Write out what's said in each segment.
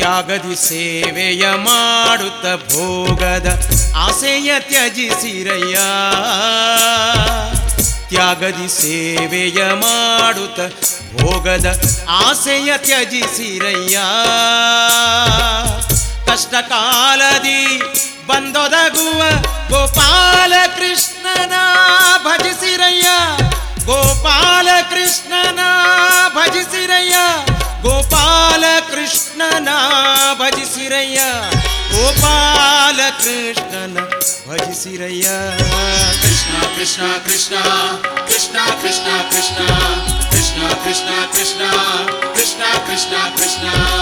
ತ್ಯಾಗದಿ ಸೇವೆಯ ಮಾಡುತ್ತ ಭೋಗದ ಆಸೆಯ ತ್ಯಜಿಸಿರಯ್ಯ ತ್ಯಾಗದಿ ಸೇವೆಯ ಮಾಡುತ್ತ ಭೋಗದ ಆಸೆಯ ತ್ಯಜಿಸಿರಯ್ಯ ಕಷ್ಟ ಕಾಲದಿ ಬಂದೊದಗುವ ಗೋಪಾಲ ಕೃಷ್ಣನ ಭಜಿಸಿರಯ್ಯ ಗೋಪಾಲ ಕೃಷ್ಣನ ಭಜಿಸಿರಯ್ಯ ಗೋಪಾಲ ಕೃಷ್ಣನ ಭಜಿಸಿರಯ್ಯ ಗೋಪಾಲ ಕೃಷ್ಣನ ಭಜಿಸಿರಯ್ಯ ಕೃಷ್ಣ ಕೃಷ್ಣ ಕೃಷ್ಣ ಕೃಷ್ಣ ಕೃಷ್ಣ ಕೃಷ್ಣ ಕೃಷ್ಣ ಕೃಷ್ಣ ಕೃಷ್ಣ ಕೃಷ್ಣ ಕೃಷ್ಣ ಕೃಷ್ಣ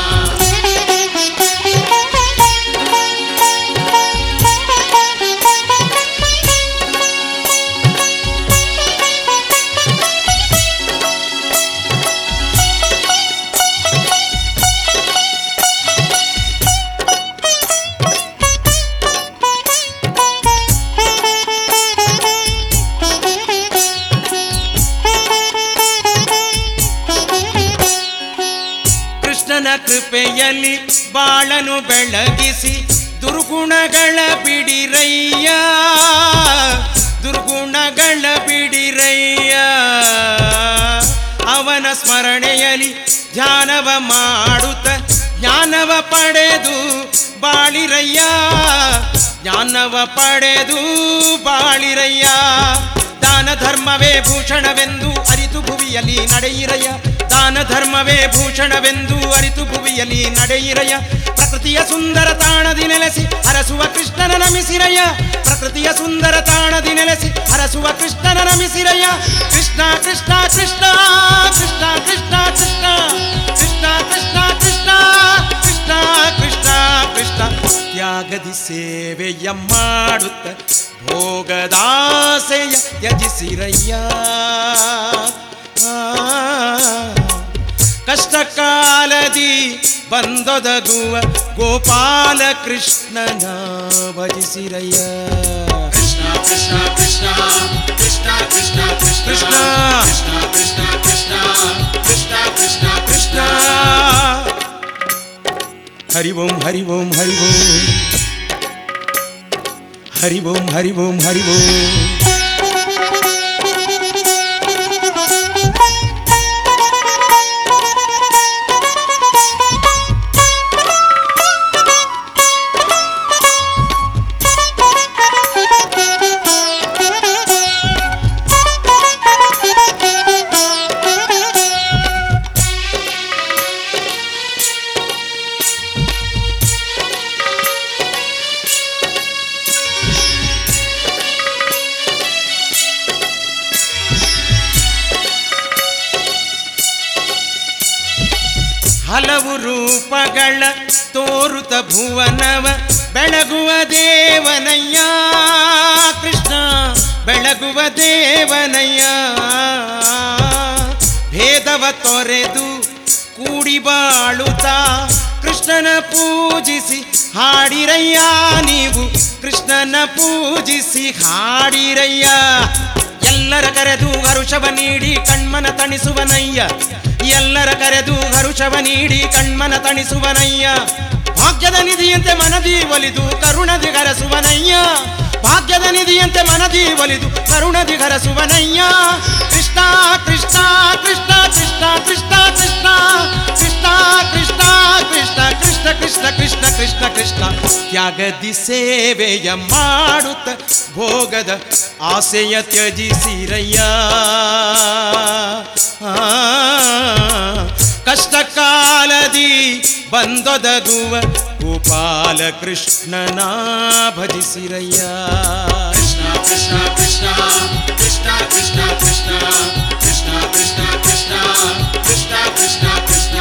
ಕೃಷ್ಣನ ಕೃಪೆಯಲ್ಲಿ ಬಾಳನು ಬೆಳಗಿಸಿ ದುರ್ಗುಣಗಳ ಬಿಡಿರಯ್ಯ ದುರ್ಗುಣಗಳ ಬಿಡಿರಯ್ಯ ಅವನ ಸ್ಮರಣೆಯಲ್ಲಿ ಧ್ಯಾನವ ಮಾಡುತ್ತ ಜ್ಞಾನವ ಪಡೆದು ಬಾಳಿರಯ್ಯ ಜ್ಞಾನವ ಪಡೆದು ಬಾಳಿರಯ್ಯ ದಾನ ಧರ್ಮವೇ ಭೂಷಣವೆಂದು ಅರಿತು ಭುವಿಯಲ್ಲಿ ನಡೆಯಿರಯ್ಯ ದಾನ ಧರ್ಮವೇ ಭೂಷಣವೆಂದು ಅರಿತು ಭುವಿಯಲ್ಲಿ ನಡೆಯಿರಯ್ಯ ಪ್ರಕೃತಿಯ ಸುಂದರ ತಾಣದಿ ನೆಲೆಸಿ ಹರಸುವ ಕೃಷ್ಣನ ನಮಿಸಿರಯ್ಯ ಪ್ರಕೃತಿಯ ಸುಂದರ ತಾಣದಿ ನೆಲೆಸಿ ಹರಸುವ ಕೃಷ್ಣನ ನಮಿಸಿರಯ್ಯ ಕೃಷ್ಣ ಕೃಷ್ಣ ಕೃಷ್ಣ ಕೃಷ್ಣ ಕೃಷ್ಣ ಕೃಷ್ಣ ಕೃಷ್ಣ ಕೃಷ್ಣ ಕೃಷ್ಣ ಕೃಷ್ಣ ಕೃಷ್ಣ ಕೃಷ್ಣ ತ್ಯಾಗದಿ ಸೇವೆಯ ಮಾಡುತ್ತ ಭೋಗದಾಸೆಯ ತ್ಯಜಿಸಿರಯ್ಯ ಆ, ಕಷ್ಟ ಕಾಲದಿ ಬಂದೊದಗುವ ಗೋಪಾಲ ಕೃಷ್ಣನ ಭಜಿಸಿರಯ್ಯ ಕೃಷ್ಣ ಕೃಷ್ಣ ಕೃಷ್ಣ ಕೃಷ್ಣ ಕೃಷ್ಣ ಕೃಷ್ಣ ಕೃಷ್ಣ. ಕೃಷ್ಣ ಕೃಷ್ಣ ಕೃಷ್ಣ ಕೃಷ್ಣ ಕೃಷ್ಣ ಕೃಷ್ಣ ಹರಿ ಓಂ ಹರಿ ಓಂ ಹರಿ ಓಂ ಹರಿ ಓಂ ಹರಿ ಓಂ ಹರಿ ಓಂ ಹಲವು ರೂಪಗಳ ತೋರುತ ಭುವನವ ಬೆಳಗುವ ದೇವನಯ್ಯ ಕೃಷ್ಣ ಬೆಳಗುವ ದೇವನಯ್ಯ ಭೇದವ ತೊರೆದು ಕೂಡಿ ಬಾಳುತ್ತಾ ಕೃಷ್ಣನ ಪೂಜಿಸಿ ಹಾಡಿರಯ್ಯ ನೀವು ಕೃಷ್ಣನ ಪೂಜಿಸಿ ಹಾಡಿರಯ್ಯ ಎಲ್ಲರ ಕರೆದು ಹರುಷವ ನೀಡಿ ಕಣ್ಮನ ತಣಿಸುವನಯ್ಯ ಎಲ್ಲರ ಕರೆದು ಹರುಷವ ನೀಡಿ ಕಣ್ಮನ ತಣಿಸುವನಯ್ಯ ಭಾಗ್ಯದ ನಿಧಿಯಂತೆ ಮನದಿ ಒಲಿದು ಕರುಣದಿ ಗರಸುವನಯ್ಯ ಭಾಗ್ಯದ ನಿಧಿಯಂತೆ ಮನದಿ ಒಲಿದು ಕರುಣದಿ ಗರಸುವನಯ್ಯ ಕೃಷ್ಣ ಕೃಷ್ಣ ಕೃಷ್ಣ ಕೃಷ್ಣ ಕೃಷ್ಣ ಕೃಷ್ಣ ಕೃಷ್ಣ ಕೃಷ್ಣ ಕೃಷ್ಣ ಕೃಷ್ಣ ಕೃಷ್ಣ ಕೃಷ್ಣ ಕೃಷ್ಣ ಕೃಷ್ಣ ತ್ಯಾಗದಿ ಸೇವೆಯ ಮಾಡುತ್ತ ಭೋಗದ ಆಸೆಯ ತ್ಯಜಿಸಿರಯ್ಯ ಆ, ಕಷ್ಟ ಕಾಲದಿ ಬಂದೊದಗುವ ಗೋಪಾಲ ಕೃಷ್ಣನ ಭಜಿಸಿರಯ್ಯ ಕೃಷ್ಣ ಕೃಷ್ಣ ಕೃಷ್ಣ ಕೃಷ್ಣ ಕೃಷ್ಣ ಕೃಷ್ಣ ಕೃಷ್ಣ ಕೃಷ್ಣ ಕೃಷ್ಣ ಕೃಷ್ಣ ಕೃಷ್ಣ ಕೃಷ್ಣ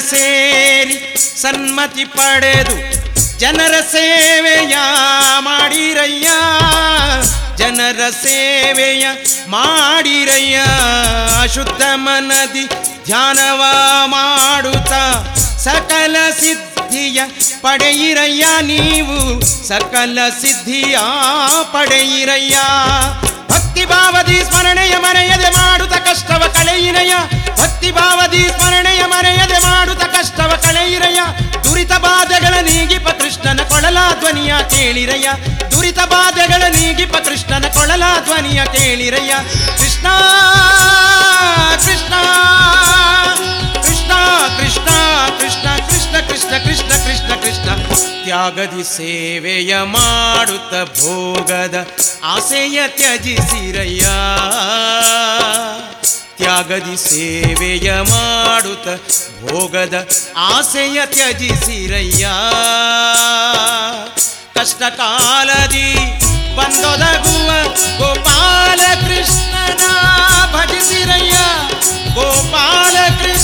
ಸೇರಿ ಸನ್ಮತಿ ಪಡೆದು ಜನರ ಸೇವೆಯ ಮಾಡಿರಯ್ಯ ಜನರ ಸೇವೆಯ ಮಾಡಿರಯ್ಯ ಶುದ್ಧ ಮನದಿ ಧ್ಯಾನವ ಮಾಡುತ್ತಾ ಸಕಲ ಸಿದ್ಧಿಯ ಪಡೆಯಿರಯ್ಯ ನೀವು ಸಕಲ ಸಿದ್ಧಿಯ ಪಡೆಯಿರಯ್ಯ ಭಕ್ತಿ ಭಾವದಿ ಸ್ಮರಣೆಯ ಮರೆಯದೆ ಮಾಡುತ್ತ ಕಷ್ಟವ ಕಳೆಯಿರಯ್ಯ ಭಕ್ತಿ ಭಾವದಿ ಸ್ಮರಣೆಯ ಮರೆಯದೆ ಮಾಡುತ್ತ ಕಷ್ಟವ ಕಳೆಯಿರಯ್ಯ ದುರಿತ ಬಾಧೆಗಳ ನೀಗಿಪ ಕೃಷ್ಣನ ಕೊಳಲ ಧ್ವನಿಯ ಕೇಳಿರಯ್ಯ ದುರಿತ ಬಾಧೆಗಳ ನೀಗಿಪ ಕೃಷ್ಣನ ಕೊಳಲ ಧ್ವನಿಯ ಕೇಳಿರಯ್ಯ ಕೃಷ್ಣ ಕೃಷ್ಣ ಕೃಷ್ಣ ಕೃಷ್ಣ ಕೃಷ್ಣ ಕೃಷ್ಣ ಕೃಷ್ಣ ಕೃಷ್ಣ ಕೃಷ್ಣ ಕೃಷ್ಣ ತ್ಯಾಗದಿ ಸೇವೆಯ ಮಾಡುತ್ತ ಭೋಗದ ಆಸೆಯ ತ್ಯಜಿಸಿರಯ್ಯ ತ್ಯಾಗದಿ ಸೇವೆಯ ಮಾಡುತ್ತ ಭೋಗದ ಆಸೆಯ ತ್ಯಜಿಸಿರಯ್ಯ ಕಷ್ಟ ಕಾಲದಿ ಬಂದೊದಗುವ ಗೋಪಾಲ ಕೃಷ್ಣನ ಭಜಿಸಿರಯ್ಯ ಗೋಪಾಲ ಕೃಷ್ಣ